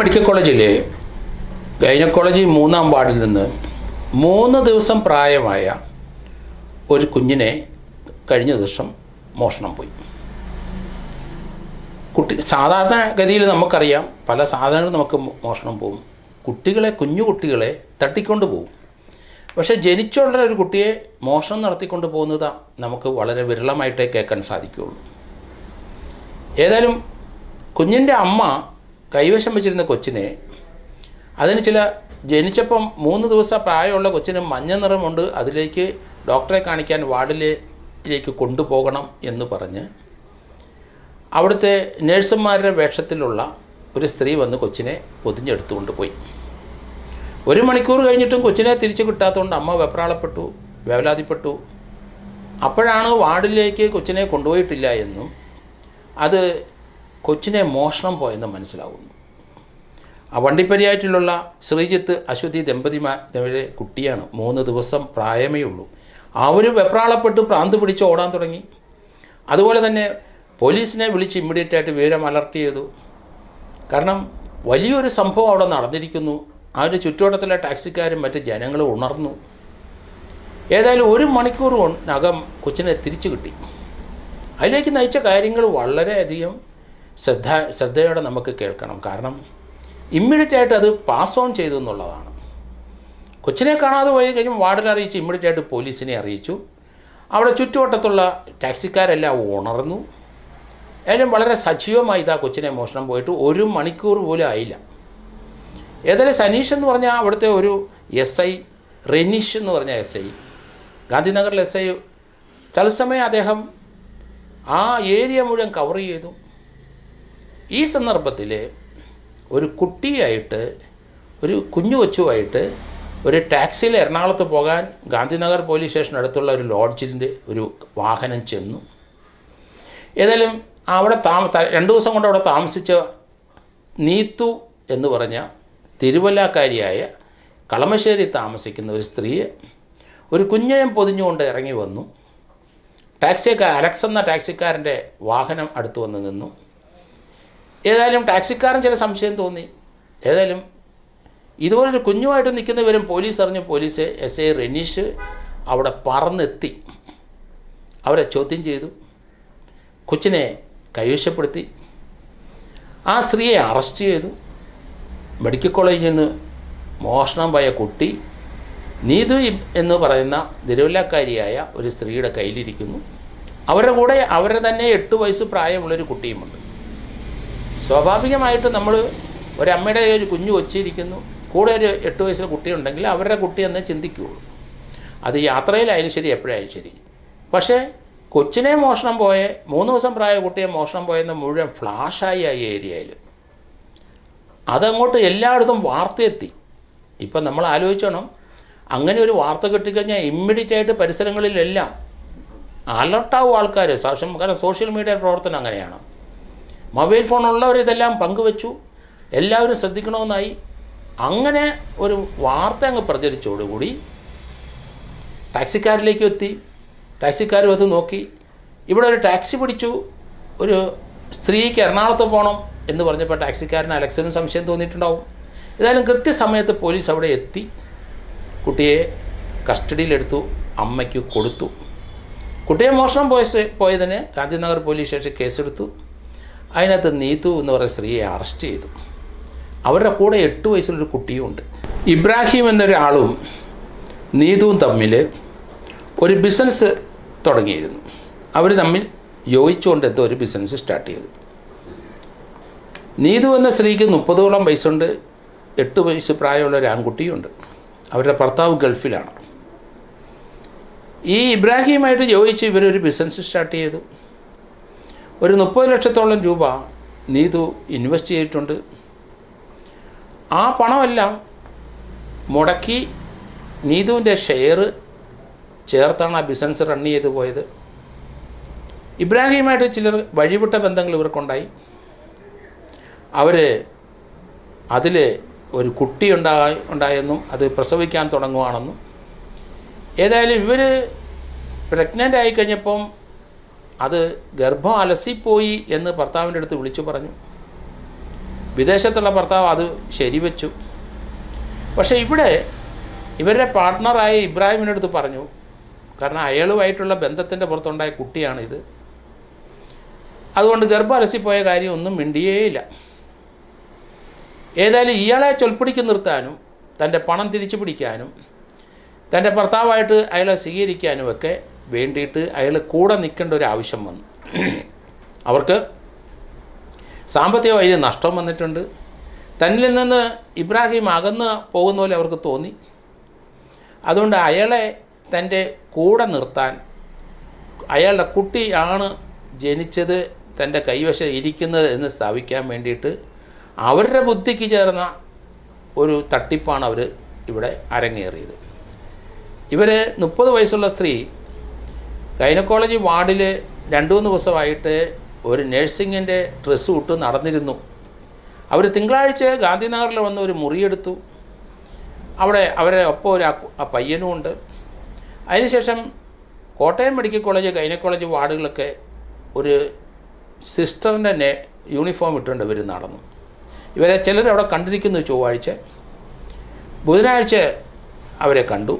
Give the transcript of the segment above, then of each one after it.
medical കോളേജിലെ gynaecology മൂന്നാം വാർഡിൽ നിന്ന് മൂന്ന് ദിവസം പ്രായമായ ഒരു കുഞ്ഞിനെ കഴിഞ്ഞ ദിവസം മോഷണം പോയി കുട്ടി സാധാരണ ഗതിയിൽ നമുക്കറിയാം പല സാധനങ്ങളും നമുക്ക് മോ- മോഷണം പോകും കുട്ടികളെ കുഞ്ഞു കുട്ടികളെ തട്ടിക്കൊണ്ട് പോകും പക്ഷേ ജനിച്ചുള്ള ഒരു കുട്ടിയെ മോഷണം നടത്തിക്കൊണ്ട് പോകുന്നത് നമുക്ക് വളരെ വിരളമായിട്ടേ കേൾക്കാൻ സാധിക്കുകയുള്ളൂ ഏതായാലും കുഞ്ഞിൻ്റെ അമ്മ കൈവശം വെച്ചിരുന്ന കൊച്ചിനെ അതിന് ചില ജനിച്ചപ്പം മൂന്ന് ദിവസം പ്രായമുള്ള കൊച്ചിന് മഞ്ഞ നിറമുണ്ട് അതിലേക്ക് ഡോക്ടറെ കാണിക്കാൻ വാർഡിലേക്ക് കൊണ്ടുപോകണം എന്ന് പറഞ്ഞ് അവിടുത്തെ നേഴ്സുമാരുടെ വേഷത്തിലുള്ള ഒരു സ്ത്രീ വന്ന് കൊച്ചിനെ പൊതിഞ്ഞെടുത്തുകൊണ്ട് പോയി ഒരു മണിക്കൂർ കഴിഞ്ഞിട്ടും കൊച്ചിനെ തിരിച്ചു കിട്ടാത്തതുകൊണ്ട് അമ്മ വെപ്രാളപ്പെട്ടു വേവലാതിപ്പെട്ടു അപ്പോഴാണ് വാർഡിലേക്ക് കൊച്ചിനെ കൊണ്ടുപോയിട്ടില്ല എന്നും അത് കൊച്ചിനെ മോഷണം പോയെന്ന് മനസ്സിലാവുന്നു ആ വണ്ടിപ്പരിയാറ്റിലുള്ള ശ്രീജിത്ത് അശ്വതി ദമ്പതിമാരുടെ കുട്ടിയാണ് മൂന്ന് ദിവസം പ്രായമേ ഉള്ളൂ അവർ വെപ്രാളപ്പെട്ട് പ്രാന്ത് പിടിച്ച് ഓടാൻ തുടങ്ങി അതുപോലെ തന്നെ പോലീസിനെ വിളിച്ച് ഇമ്മീഡിയറ്റ് ആയിട്ട് വിവരം അലർട്ട് ചെയ്തു കാരണം വലിയൊരു സംഭവം അവിടെ നടന്നിരിക്കുന്നു ആ ഒരു ചുറ്റുവട്ടത്തിലെ ടാക്സിക്കാരും മറ്റ് ജനങ്ങളും ഉണർന്നു ഏതായാലും ഒരു മണിക്കൂർ നകം കൊച്ചിനെ തിരിച്ചു കിട്ടി അതിലേക്ക് നയിച്ച കാര്യങ്ങൾ വളരെയധികം ശ്രദ്ധ ശ്രദ്ധയോടെ നമുക്ക് കേൾക്കണം കാരണം ഇമ്മീഡിയറ്റ് ആയിട്ട് അത് പാസ് ഓൺ ചെയ്തു എന്നുള്ളതാണ് കൊച്ചിനെ കാണാതെ പോയി കഴിഞ്ഞ് വാർഡിൽ അറിയിച്ച് ഇമ്മീഡിയറ്റ് ആയിട്ട് പോലീസിനെ അറിയിച്ചു അവിടെ ചുറ്റുവട്ടത്തുള്ള ടാക്സിക്കാരെല്ലാം ഉണർന്നു ഏതായാലും വളരെ സജീവമായി ഇതാ കൊച്ചിനെ മോഷണം പോയിട്ട് ഒരു മണിക്കൂർ പോലും ആയില്ല ഏതായാലും സനീഷ് എന്ന് പറഞ്ഞാൽ അവിടുത്തെ ഒരു എസ് ഐ റെനീഷ് എന്ന് പറഞ്ഞ എസ് ഐ ഗാന്ധിനഗറിൽ എസ് ഐ തത്സമയം അദ്ദേഹം ആ ഏരിയ മുഴുവൻ കവർ ചെയ്തു ഈ സന്ദർഭത്തിൽ ഒരു കുട്ടിയായിട്ട് ഒരു കുഞ്ഞു കൊച്ചുമായിട്ട് ഒരു ടാക്സിയിൽ എറണാകുളത്ത് പോകാൻ ഗാന്ധിനഗർ പോലീസ് സ്റ്റേഷൻ അടുത്തുള്ള ഒരു ലോഡ്ജിൻ്റെ ഒരു വാഹനം ചെന്നു ഏതായാലും അവിടെ താമ ത- രണ്ട് ദിവസം കൊണ്ട് അവിടെ താമസിച്ച നീത്തു എന്ന് പറഞ്ഞ തിരുവല്ലക്കാരിയായ കളമശ്ശേരി താമസിക്കുന്ന ഒരു സ്ത്രീയെ ഒരു കുഞ്ഞിനെ പൊതിഞ്ഞുകൊണ്ട് ഇറങ്ങി വന്നു ടാക്സിക്കാർ അലക്സ് എന്ന ടാക്സിക്കാരൻ്റെ വാഹനം അടുത്ത് വന്ന് നിന്നു ഏതായാലും ടാക്സിക്കാരൻ ചില സംശയം തോന്നി ഏതായാലും ഇതുപോലൊരു കുഞ്ഞുമായിട്ട് നിൽക്കുന്നവരും പോലീസ് അറിഞ്ഞു പോലീസ് എസ് ഐ റെനീഷ് അവിടെ പറന്നെത്തി അവരെ ചോദ്യം ചെയ്തു കൊച്ചിനെ കൈവശപ്പെടുത്തി ആ സ്ത്രീയെ അറസ്റ്റ് ചെയ്തു മെഡിക്കൽ കോളേജിൽ നിന്ന് മോഷണം പോയ കുട്ടി നീതു ഇ- എന്ന് പറയുന്ന തിരുവല്ലക്കാരിയായ ഒരു സ്ത്രീയുടെ കയ്യിലിരിക്കുന്നു അവരുടെ കൂടെ അവരുടെ തന്നെ എട്ട് വയസ്സ് പ്രായമുള്ളൊരു കുട്ടിയുമുണ്ട് സ്വാഭാവികമായിട്ട് നമ്മൾ ഒരമ്മയുടെ ഒരു കുഞ്ഞു കൊച്ചിരിക്കുന്നു കൂടെ ഒരു എട്ട് വയസ്സിലെ കുട്ടിയുണ്ടെങ്കിൽ അവരുടെ കുട്ടി എന്നേ ചിന്തിക്കുകയുള്ളൂ അത് യാത്രയിലായാലും ശരി എപ്പോഴായാലും ശരി പക്ഷേ കൊച്ചിനെ മോഷണം പോയ മൂന്ന് ദിവസം പ്രായ കുട്ടിയെ മോഷണം പോയെന്ന് മുഴുവൻ ഫ്ലാഷായി ആ ഏരിയയിൽ അതങ്ങോട്ട് എല്ലായിടത്തും വാർത്തയെത്തി ഇപ്പം നമ്മൾ ആലോചിച്ചോണം അങ്ങനെ ഒരു വാർത്ത കിട്ടിക്കഴിഞ്ഞാൽ ഇമ്മീഡിയറ്റ് ആയിട്ട് പരിസരങ്ങളിലെല്ലാം അലർട്ടാവും ആൾക്കാർ സാക്ഷ്യം കാരണം സോഷ്യൽ മീഡിയ പ്രവർത്തനം അങ്ങനെയാണ് മൊബൈൽ ഫോൺ ഉള്ളവർ ഇതെല്ലാം പങ്കുവച്ചു എല്ലാവരും ശ്രദ്ധിക്കണമെന്നായി അങ്ങനെ ഒരു വാർത്ത അങ്ങ് പ്രചരിച്ചോടുകൂടി ടാക്സിക്കാരിലേക്ക് എത്തി ടാക്സിക്കാരും അത് നോക്കി ഇവിടെ ഒരു ടാക്സി പിടിച്ചു ഒരു സ്ത്രീക്ക് എറണാകുളത്ത് പോകണം എന്ന് പറഞ്ഞപ്പോൾ ടാക്സിക്കാരന് അലക്സിനും സംശയം തോന്നിയിട്ടുണ്ടാവും ഏതായാലും കൃത്യസമയത്ത് പോലീസ് അവിടെ എത്തി കുട്ടിയെ കസ്റ്റഡിയിലെടുത്തു അമ്മയ്ക്ക് കൊടുത്തു കുട്ടിയെ മോഷണം പോയ പോയതിന് ഗാന്ധിനഗർ പോലീസ് സ്റ്റേഷൻ കേസെടുത്തു അതിനകത്ത് നീതു എന്ന് പറയുന്ന സ്ത്രീയെ അറസ്റ്റ് ചെയ്തു അവരുടെ കൂടെ എട്ട് വയസ്സുള്ളൊരു കുട്ടിയുമുണ്ട് ഇബ്രാഹിം എന്നൊരാളും നീതുവും തമ്മിൽ ഒരു ബിസിനസ് തുടങ്ങിയിരുന്നു അവർ തമ്മിൽ യോജിച്ചുകൊണ്ട് എന്തോ ഒരു ബിസിനസ് സ്റ്റാർട്ട് ചെയ്തു നീതു എന്ന സ്ത്രീക്ക് മുപ്പതോളം വയസ്സുണ്ട് എട്ട് വയസ്സ് പ്രായമുള്ള ഒരു ആൺകുട്ടിയുണ്ട് അവരുടെ ഭർത്താവ് ഗൾഫിലാണ് ഈ ഇബ്രാഹിമായിട്ട് യോജിച്ച് ഇവരൊരു ബിസിനസ് സ്റ്റാർട്ട് ചെയ്തു ഒരു മുപ്പത് ലക്ഷത്തോളം രൂപ നീതു ഇൻവെസ്റ്റ് ചെയ്തിട്ടുണ്ട് ആ പണമെല്ലാം മുടക്കി നീതുവിൻ്റെ ഷെയർ ചേർത്താണ് ആ ബിസിനസ് റൺ ചെയ്ത് പോയത് ഇബ്രാഹിമായിട്ട് ചിലർ വഴിവിട്ട ബന്ധങ്ങൾ ഇവർക്കുണ്ടായി അവർ അതിൽ ഒരു കുട്ടി ഉണ്ടായി ഉണ്ടായെന്നും അത് പ്രസവിക്കാൻ തുടങ്ങുകയാണെന്നും ഏതായാലും ഇവർ പ്രഗ്നൻ്റ് ആയിക്കഴിഞ്ഞപ്പം അത് ഗർഭം അലസിപ്പോയി എന്ന് ഭർത്താവിൻ്റെ അടുത്ത് വിളിച്ചു പറഞ്ഞു വിദേശത്തുള്ള ഭർത്താവ് അത് ശരിവെച്ചു പക്ഷേ ഇവിടെ ഇവരുടെ പാർട്ട്ണറായ ഇബ്രാഹിമിനടുത്ത് പറഞ്ഞു കാരണം അയാളുമായിട്ടുള്ള ബന്ധത്തിൻ്റെ പുറത്തുണ്ടായ കുട്ടിയാണിത് അതുകൊണ്ട് ഗർഭം അലസിപ്പോയ കാര്യം ഒന്നും മിണ്ടിയേയില്ല ഏതായാലും ഇയാളെ ചൊൽപ്പിടിക്ക് നിർത്താനും തൻ്റെ പണം തിരിച്ചു പിടിക്കാനും തൻ്റെ ഭർത്താവായിട്ട് അയാളെ സ്വീകരിക്കാനും ഒക്കെ വേണ്ടിയിട്ട് അയാൾ കൂടെ നിൽക്കേണ്ട ഒരു ആവശ്യം വന്നു അവർക്ക് സാമ്പത്തികമായി നഷ്ടം വന്നിട്ടുണ്ട് തന്നിൽ നിന്ന് ഇബ്രാഹിം അകന്ന് പോകുന്ന പോലെ അവർക്ക് തോന്നി അതുകൊണ്ട് അയാളെ തൻ്റെ കൂടെ നിർത്താൻ അയാളുടെ കുട്ടിയാണ് ജനിച്ചത് തൻ്റെ കൈവശം ഇരിക്കുന്നത് എന്ന് സ്ഥാപിക്കാൻ വേണ്ടിയിട്ട് അവരുടെ ബുദ്ധിക്ക് ചേർന്ന ഒരു തട്ടിപ്പാണ് അവർ ഇവിടെ അരങ്ങേറിയത് ഇവർ മുപ്പത് വയസ്സുള്ള സ്ത്രീ ഗൈനക്കോളജി വാർഡിൽ രണ്ട് മൂന്ന് ദിവസമായിട്ട് ഒരു നഴ്സിങ്ങിൻ്റെ ഡ്രസ്സ് ഇട്ട് നടന്നിരുന്നു അവർ തിങ്കളാഴ്ച ഗാന്ധിനഗറിൽ വന്ന് ഒരു മുറിയെടുത്തു അവിടെ അവരെ ഒപ്പം ഒരു ആ- ആ പയ്യനും ഉണ്ട് അതിനുശേഷം കോട്ടയം മെഡിക്കൽ കോളേജ് ഗൈനക്കോളജി വാർഡുകളൊക്കെ ഒരു സിസ്റ്ററിൻ്റെ നെ യൂണിഫോം ഇട്ടുകൊണ്ട് ഇവർ നടന്നു ഇവരെ ചിലർ അവിടെ കണ്ടിരിക്കുന്നു ചൊവ്വാഴ്ച ബുധനാഴ്ച അവരെ കണ്ടു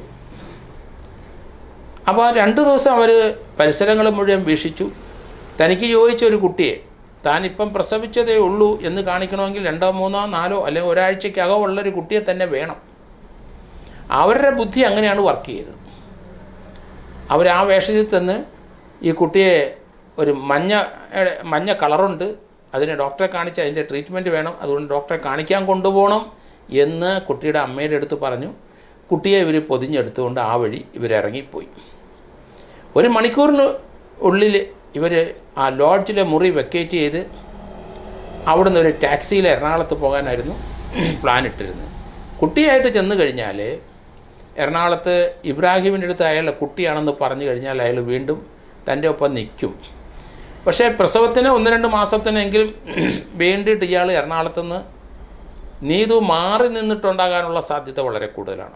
അപ്പോൾ രണ്ട് ദിവസം അവർ പരിസരങ്ങൾ മുഴുവൻ വീക്ഷിച്ചു തനിക്ക് ചോദിച്ച ഒരു കുട്ടിയെ താനിപ്പം പ്രസവിച്ചതേ ഉള്ളൂ എന്ന് കാണിക്കണമെങ്കിൽ രണ്ടോ മൂന്നോ നാലോ അല്ലെങ്കിൽ ഒരാഴ്ചക്കകമുള്ളൊരു കുട്ടിയെ തന്നെ വേണം അവരുടെ ബുദ്ധി അങ്ങനെയാണ് വർക്ക് ചെയ്തത് അവർ ആ വേഷത്തിൽ തന്നെ ഈ കുട്ടിയെ ഒരു മഞ്ഞ ഏ, മഞ്ഞ കളറുണ്ട് അതിന് ഡോക്ടറെ കാണിച്ച് അതിൻ്റെ ട്രീറ്റ്മെൻറ്റ് വേണം അതുകൊണ്ട് ഡോക്ടറെ കാണിക്കാൻ കൊണ്ടുപോകണം എന്ന് കുട്ടിയുടെ അമ്മയുടെ അടുത്ത് പറഞ്ഞു കുട്ടിയെ ഇവർ പൊതിഞ്ഞെടുത്തുകൊണ്ട് ആ വഴി ഇവരിറങ്ങിപ്പോയി ഒരു മണിക്കൂറിന് ഉള്ളിൽ ഇവർ ആ ലോഡ്ജിലെ മുറി വെക്കേറ്റ് ചെയ്ത് അവിടുന്ന് ഒരു ടാക്സിയിൽ എറണാകുളത്ത് പോകാനായിരുന്നു പ്ലാൻ ഇട്ടിരുന്നത് കുട്ടിയായിട്ട് ചെന്ന് കഴിഞ്ഞാൽ എറണാകുളത്ത് ഇബ്രാഹിമിൻ്റെ അടുത്ത് അയാളുടെ കുട്ടിയാണെന്ന് പറഞ്ഞു കഴിഞ്ഞാൽ അയാൾ വീണ്ടും തൻ്റെ ഒപ്പം നിൽക്കും പക്ഷേ പ്രസവത്തിന് ഒന്ന് രണ്ട് മാസത്തിനെങ്കിലും വേണ്ടിയിട്ട് ഇയാൾ എറണാകുളത്ത് നിന്ന് നീതു മാറി നിന്നിട്ടുണ്ടാകാനുള്ള സാധ്യത വളരെ കൂടുതലാണ്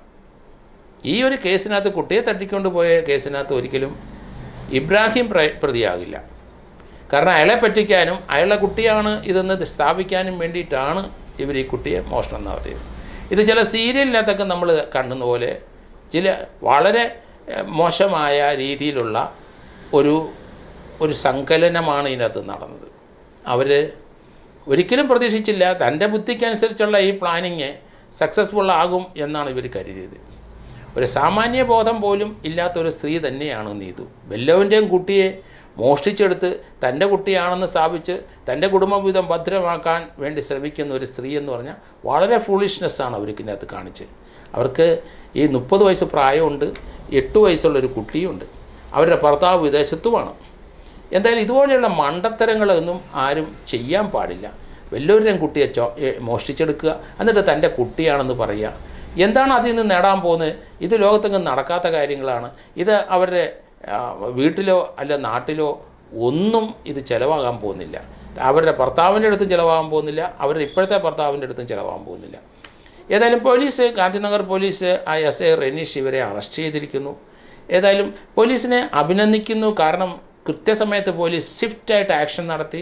ഈ ഒരു കേസിനകത്ത് കുട്ടിയെ തട്ടിക്കൊണ്ട് പോയ കേസിനകത്ത് ഒരിക്കലും ഇബ്രാഹിം പ്ര- പ്രതിയാകില്ല കാരണം അയാളെ പറ്റിക്കാനും അയാളുടെ കുട്ടിയാണ് ഇതെന്ന് സ്ഥാപിക്കാനും വേണ്ടിയിട്ടാണ് ഇവർ ഈ കുട്ടിയെ മോഷണം നടത്തിയത് ഇത് ചില സീരിയലിനകത്തൊക്കെ നമ്മൾ കാണുന്ന പോലെ ചില വളരെ ഏഹ്, മോശമായ രീതിയിലുള്ള ഒരു ഒരു സങ്കലനമാണ് ഇതിനകത്ത് നടന്നത് അവർ ഒരിക്കലും പ്രതീക്ഷിച്ചില്ല തൻ്റെ ബുദ്ധിക്കനുസരിച്ചുള്ള ഈ പ്ലാനിങ് സക്സസ്ഫുൾ ആകും എന്നാണ് ഇവർ കരുതിയത് ഒരു സാമാന്യ ബോധം പോലും ഇല്ലാത്ത ഒരു സ്ത്രീ തന്നെയാണ് നീതു വല്ലവൻ്റെയും കുട്ടിയെ മോഷ്ടിച്ചെടുത്ത് തൻ്റെ കുട്ടിയാണെന്ന് സ്ഥാപിച്ച് തൻ്റെ കുടുംബവിധം ഭദ്രമാക്കാൻ വേണ്ടി ശ്രമിക്കുന്ന ഒരു സ്ത്രീ എന്ന് പറഞ്ഞാൽ വളരെ ഫൂളിഷ്നെസ്സാണ് അവർക്ക് ഇതിനകത്ത് കാണിച്ച് അവർക്ക് ഈ മുപ്പത് വയസ്സ് പ്രായമുണ്ട് എട്ട് വയസ്സുള്ളൊരു കുട്ടിയുണ്ട് അവരുടെ ഭർത്താവ് വിദേശത്തുമാണ് എന്തായാലും ഇതുപോലെയുള്ള മണ്ടത്തരങ്ങളൊന്നും ആരും ചെയ്യാൻ പാടില്ല വല്ലവരുടെയും കുട്ടിയെ ചോ ഏ, മോഷ്ടിച്ചെടുക്കുക എന്നിട്ട് തൻ്റെ കുട്ടിയാണെന്ന് പറയുക എന്താണ് അതിൽ നിന്ന് നേടാൻ പോകുന്നത് ഇത് ലോകത്തെങ്ങും നടക്കാത്ത കാര്യങ്ങളാണ് ഇത് അവരുടെ ആ, വീട്ടിലോ അല്ല നാട്ടിലോ ഒന്നും ഇത് ചിലവാകാൻ പോകുന്നില്ല അവരുടെ ഭർത്താവിൻ്റെ അടുത്തും ചിലവാകാൻ പോകുന്നില്ല അവരുടെ ഇപ്പോഴത്തെ ഭർത്താവിൻ്റെ അടുത്തും ചിലവാകാൻ പോകുന്നില്ല ഏതായാലും പോലീസ് ഗാന്ധിനഗർ പോലീസ് ആ എസ് ഐ റെനീഷ് ഇവരെ അറസ്റ്റ് ചെയ്തിരിക്കുന്നു ഏതായാലും പോലീസിനെ അഭിനന്ദിക്കുന്നു കാരണം കൃത്യസമയത്ത് പോലീസ് സ്വിഫ്റ്റായിട്ട് ആക്ഷൻ നടത്തി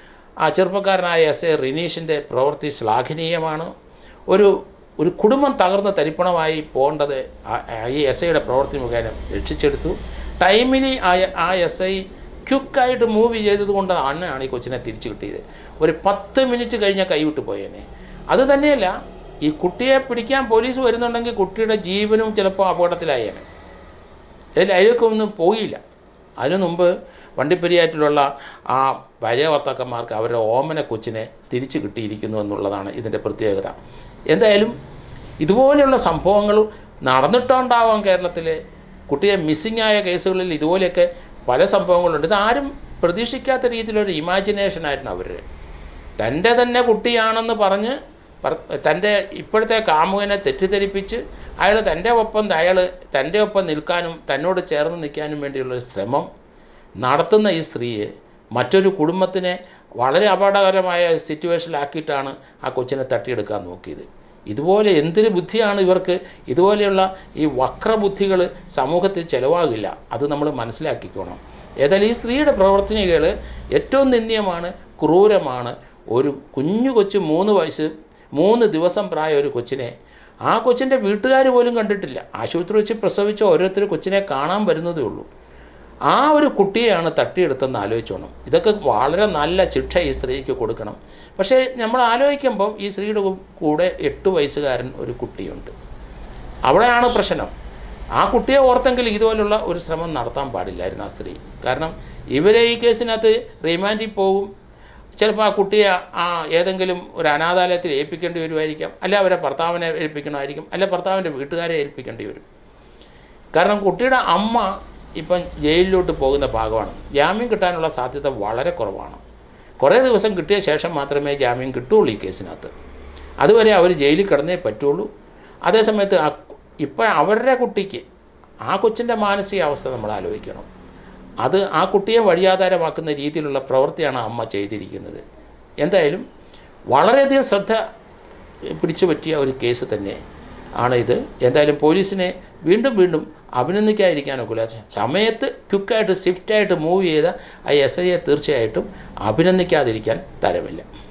ആ ചെറുപ്പക്കാരനായ എസ് എ റിനീഷിൻ്റെ പ്രവൃത്തി ശ്ലാഘനീയമാണ് ഒരു ഒരു കുടുംബം തകർന്ന് തരിപ്പണമായി പോകേണ്ടത് ആ- ആ ഈ എസ് ഐയുടെ പ്രവൃത്തി മുഖേന രക്ഷിച്ചെടുത്തു ടൈമിന് ആ ആ എസ് ഐ ക്വിക്കായിട്ട് മൂവ് ചെയ്തത് കൊണ്ട് അണ്ണാണ് ഈ കൊച്ചിനെ തിരിച്ചു കിട്ടിയത് ഒരു പത്ത് മിനിറ്റ് കഴിഞ്ഞാൽ കൈവിട്ട് പോയേനെ അത് തന്നെയല്ല ഈ കുട്ടിയെ പിടിക്കാൻ പോലീസ് വരുന്നുണ്ടെങ്കിൽ കുട്ടിയുടെ ജീവനും ചിലപ്പോൾ അപകടത്തിലായേനെ ഇതിൽ അതിലേക്കൊന്നും പോയില്ല അതിനു മുമ്പ് വണ്ടിപ്പെരിയാറ്റിലുള്ള ആ ഭാര്യ ഭർത്താക്കന്മാർക്ക് അവരുടെ ഓമന കൊച്ചിനെ തിരിച്ചു കിട്ടിയിരിക്കുന്നു എന്നുള്ളതാണ് ഇതിൻ്റെ പ്രത്യേകത എന്തായാലും ഇതുപോലെയുള്ള സംഭവങ്ങൾ നടന്നിട്ടുണ്ടാവാം കേരളത്തിൽ കുട്ടിയെ മിസ്സിംഗ് ആയ കേസുകളിൽ ഇതുപോലെയൊക്കെ പല സംഭവങ്ങളുണ്ട് ഇതാരും പ്രതീക്ഷിക്കാത്ത രീതിയിലൊരു ഇമാജിനേഷൻ ആയിരുന്നു അവരുടെ തൻ്റെ തന്നെ കുട്ടിയാണെന്ന് പറഞ്ഞ് ഭർ- തൻ്റെ ഇപ്പോഴത്തെ കാമുകനെ തെറ്റിദ്ധരിപ്പിച്ച് അയാൾ തൻ്റെ ഒപ്പം അയാൾ തൻ്റെ ഒപ്പം നിൽക്കാനും തന്നോട് ചേർന്ന് നിൽക്കാനും വേണ്ടിയുള്ളൊരു ശ്രമം നടത്തുന്ന ഈ സ്ത്രീയെ മറ്റൊരു കുടുംബത്തിനെ വളരെ അപകടകരമായ സിറ്റുവേഷനിലാക്കിയിട്ടാണ് ആ കൊച്ചിനെ തട്ടിയെടുക്കാൻ നോക്കിയത് ഇതുപോലെ എന്തൊരു ബുദ്ധിയാണ് ഇവർക്ക് ഇതുപോലെയുള്ള ഈ വക്രബുദ്ധികൾ സമൂഹത്തിൽ ചിലവാകില്ല അത് നമ്മൾ മനസ്സിലാക്കിക്കോണം ഏതായാലും ഈ സ്ത്രീയുടെ പ്രവർത്തനകൾ ഏറ്റവും നിന്ദ്യമാണ് ക്രൂരമാണ് ഒരു കുഞ്ഞു കൊച്ചു മൂന്ന് വയസ്സ് മൂന്ന് ദിവസം പ്രായ ഒരു കൊച്ചിനെ ആ കൊച്ചിൻ്റെ വീട്ടുകാർ പോലും കണ്ടിട്ടില്ല ആശുപത്രി വെച്ച് പ്രസവിച്ച ഓരോരുത്തർ കൊച്ചിനെ കാണാൻ വരുന്നതേ ഉള്ളൂ ആ ഒരു കുട്ടിയെയാണ് തട്ടിയെടുത്തെന്ന് ആലോചിച്ചോണം ഇതൊക്കെ വളരെ നല്ല ശിക്ഷ ഈ സ്ത്രീക്ക് കൊടുക്കണം പക്ഷേ നമ്മൾ ആലോചിക്കുമ്പം ഈ സ്ത്രീയുടെ കൂടെ എട്ട് വയസ്സുകാരൻ ഒരു കുട്ടിയുണ്ട് അവിടെയാണ് പ്രശ്നം ആ കുട്ടിയെ ഓർത്തെങ്കിൽ ഇതുപോലുള്ള ഒരു ശ്രമം നടത്താൻ പാടില്ലായിരുന്നു ആ സ്ത്രീ കാരണം ഇവരെ ഈ കേസിനകത്ത് റിമാൻഡിൽ പോകും ചിലപ്പോൾ ആ കുട്ടിയെ ആ ഏതെങ്കിലും ഒരു അനാഥാലയത്തിൽ ഏൽപ്പിക്കേണ്ടി വരുമായിരിക്കാം അല്ലെ അവരെ ഭർത്താവിനെ ഏൽപ്പിക്കണമായിരിക്കും അല്ലെ ഭർത്താവിൻ്റെ വീട്ടുകാരെ ഏൽപ്പിക്കേണ്ടി വരും കാരണം കുട്ടിയുടെ അമ്മ ഇപ്പം ജയിലിലോട്ട് പോകുന്ന ഭാഗമാണ് ജാമ്യം കിട്ടാനുള്ള സാധ്യത വളരെ കുറവാണ് കുറേ ദിവസം കിട്ടിയ ശേഷം മാത്രമേ ജാമ്യം കിട്ടുള്ളൂ ഈ കേസിനകത്ത് അതുവരെ അവർ ജയിലിൽ കിടന്നേ പറ്റുള്ളൂ അതേസമയത്ത് ആ ഇപ്പം അവരുടെ കുട്ടിക്ക് ആ കൊച്ചിൻ്റെ മാനസികാവസ്ഥ നമ്മൾ ആലോചിക്കണം അത് ആ കുട്ടിയെ വഴിയാധാരമാക്കുന്ന രീതിയിലുള്ള പ്രവൃത്തിയാണ് അമ്മ ചെയ്തിരിക്കുന്നത് എന്തായാലും വളരെയധികം ശ്രദ്ധ പിടിച്ചു പറ്റിയ ഒരു കേസ് തന്നെ ആണ് ഇത് എന്തായാലും പോലീസിനെ വീണ്ടും വീണ്ടും അഭിനന്ദിക്കാതിരിക്കാനൊക്കില്ല സമയത്ത് ക്വിക്കായിട്ട് സ്വിഫ്റ്റായിട്ട് മൂവ് ചെയ്ത ആ എസ് ഐയെ തീർച്ചയായിട്ടും അഭിനന്ദിക്കാതിരിക്കാൻ തരമില്ല